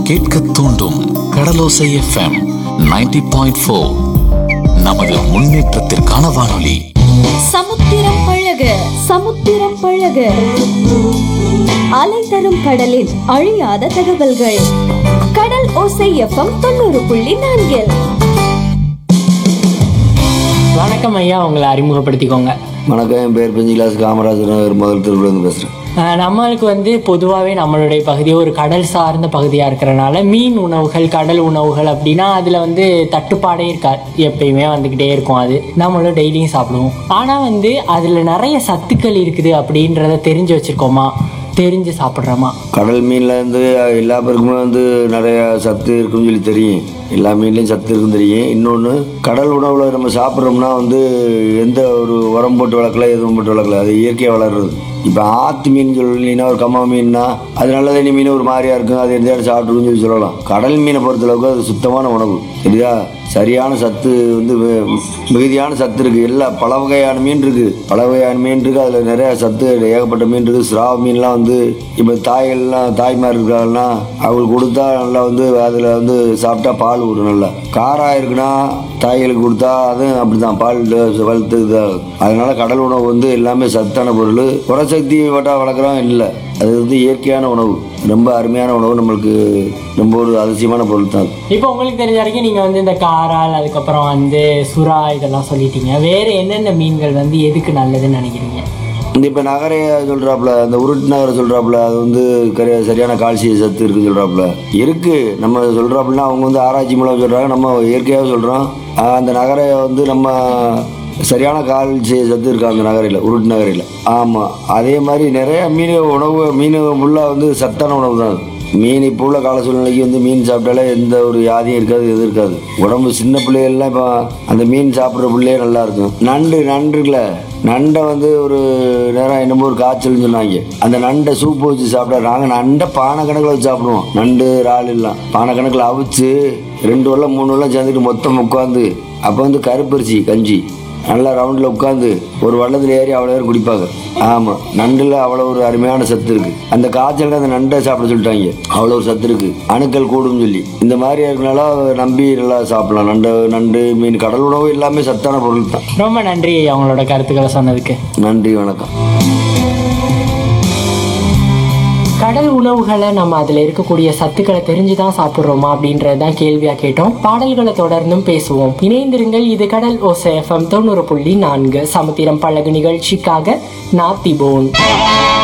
கேட்க தூண்டும் கடலோசை FM 90.4 point four நமது முன்னேற்றத்திற்கான வானொலி சமுத்திரம் பழக சமுத்திரம் பழக அலை தரும் கடலில் அழியாத தகவல்கள் கடல் ஓசை எஃப்எம் தொண்ணூறு புள்ளி நான்கில் வணக்கம் ஐயா உங்களை அறிமுகப்படுத்திக்கோங்க வணக்கம் என் பேர் பெஞ்சிலாஸ் காமராஜர் நகர் முதல் திருவிழந்து பேசுகிறேன் அஹ் நம்மளுக்கு வந்து பொதுவாகவே நம்மளுடைய பகுதி ஒரு கடல் சார்ந்த பகுதியாக இருக்கிறனால மீன் உணவுகள் கடல் உணவுகள் அப்படின்னா அதில் வந்து தட்டுப்பாடே இருக்காது எப்பயுமே வந்துக்கிட்டே இருக்கும் அது நம்மளும் டெய்லியும் சாப்பிடுவோம் ஆனால் வந்து அதில் நிறைய சத்துக்கள் இருக்குது அப்படின்றத தெரிஞ்சு வச்சுருக்கோமா தெரிஞ்சு சாப்பிட்றோமா கடல் மீனில் வந்து எல்லா பேருக்குமே வந்து நிறைய சத்து இருக்குன்னு சொல்லி தெரியும் எல்லா மீன்லேயும் சத்து இருக்குன்னு தெரியும் இன்னொன்று கடல் உணவில் நம்ம சாப்பிட்றோம்னா வந்து எந்த ஒரு உரம் போட்டு வளர்க்கல எதுவும் போட்டு வளர்க்கல அது இயற்கையாக வளர்றது இப்போ ஆத்து மீன் சொல்லினா ஒரு கம்மா மீன்னா அது நல்ல தண்ணி மீன் ஒரு மாதிரியா இருக்கும் அது எந்த இடம் சாப்பிட்ருக்குன்னு சொல்லி சொல்லலாம் கடல் மீனை பொறுத்தளவுக்கு அது சுத்தமான உணவு சரியா சரியான சத்து வந்து மி- மிகுதியான சத்து இருக்கு எல்லா பல வகையான மீன் இருக்கு பல வகையான மீன் இருக்கு அதுல நிறைய சத்து ஏகப்பட்ட மீன் இருக்கு ஸ்ராவ மீன்லாம் வந்து இப்போ தாய்கள்லாம் தாய்மார் இருக்காங்கன்னா அவங்களுக்கு கொடுத்தா நல்லா வந்து அதில் வந்து சாப்பிட்டா பால் விடும் நல்லா காராக இருக்குன்னா தாய்களுக்கு கொடுத்தா அதுவும் அப்படிதான் பால் வளர்த்து இதாகும். அதனால கடல் உணவு வந்து எல்லாமே சத்தான பொருள் புறசக்தி வட்டா வளர்க்குறோம் இல்லை அது வந்து இயற்கையான உணவு ரொம்ப அருமையான உணவு நம்மளுக்கு ரொம்ப ஒரு அதிசயமான பொருள் தான் அது. இப்போ உங்களுக்கு தெரிஞ்ச வரைக்கும் நீங்கள் வந்து இந்த காரால் அதுக்கப்புறம் வந்து சுறா இதெல்லாம் சொல்லிட்டீங்க வேறு என்னென்ன மீன்கள் வந்து எதுக்கு நல்லதுன்னு நினைக்கிறீங்க இந்த இப்போ நகரைய சொல்கிறாப்புல அந்த உருட்டு நகரை சொல்கிறாப்புல அது வந்து கரி- சரியான கால்சிய சத்து இருக்குன்னு சொல்கிறாப்புல இருக்கு நம்ம சொல்கிறாப்புலனா அவங்க வந்து ஆராய்ச்சி மூலம் சொல்கிறாங்க நம்ம இயற்கையாக சொல்கிறோம் அந்த நகரையை வந்து நம்ம சரியான கால்சிய சத்து இருக்கு அந்த நகரையில் உருட்டு நகரையில் ஆமாம் அதே மாதிரி நிறைய மீன் உணவு மீன் ஃபுல்லாக வந்து சத்தான உணவு தான் அது. மீன் இப்போ உள்ள கால சூழ்நிலைக்கு வந்து மீன் சாப்பிட்டாலே எந்த ஒரு வியாதியும் இருக்காது எதுவும் இருக்காது உடம்பு சின்ன பிள்ளைகள்லாம் இப்போ அந்த மீன் சாப்பிட்ற பிள்ளையே நல்லா இருக்கும் நண்டு நண்டு இருக்குல்ல நண்டை வந்து ஒரு நேரம் என்னமோ ஒரு காய்ச்சல்னு சொன்னாங்க அந்த நண்டை சூப்பு வச்சு சாப்பிட்டா நாங்கள் நண்டை பானை கணக்கில் வச்சு சாப்பிடுவோம் நண்டு இறால் எல்லாம் பானை கணக்கில் அவிச்சு ரெண்டு வெள்ளம் மூணு வெள்ளம் சேர்ந்துட்டு மொத்தம் உட்காந்து அப்போ வந்து கருப்பரிசி கஞ்சி நல்லா ரவுண்டில் உட்காந்து ஒரு வள்ளத்தில் ஏறி அவ்வளோ பேர் குடிப்பாங்க ஆமாம் நண்டில் அவ்வளோ ஒரு அருமையான சத்து இருக்கு அந்த காய்ச்சல் அந்த நண்டை சாப்பிட சொல்லிட்டாங்க அவ்வளோ ஒரு சத்து இருக்கு அணுக்கள் கூடும்னு சொல்லி இந்த மாதிரி இருக்கனால நம்பி நல்லா சாப்பிடலாம் நண்டு நண்டு மீன் கடல் உணவு எல்லாமே சத்தான பொருள் தான் ரொம்ப நன்றி அவங்களோட கருத்துக்களை சொன்னதுக்கு நன்றி வணக்கம் கடல் உணவுகளை நம்ம அதில் இருக்கக்கூடிய சத்துக்களை தெரிஞ்சு தான் சாப்பிட்றோமா அப்படின்றது தான் கேள்வியாக கேட்டோம் பாடல்களை தொடர்ந்தும் பேசுவோம் இணைந்திருங்கள் இது கடல் ஓசை எஃப்எம் தொண்ணூறு புள்ளி நான்கு சமுத்திரம் பழகு நிகழ்ச்சிக்காக நாத்திபோன்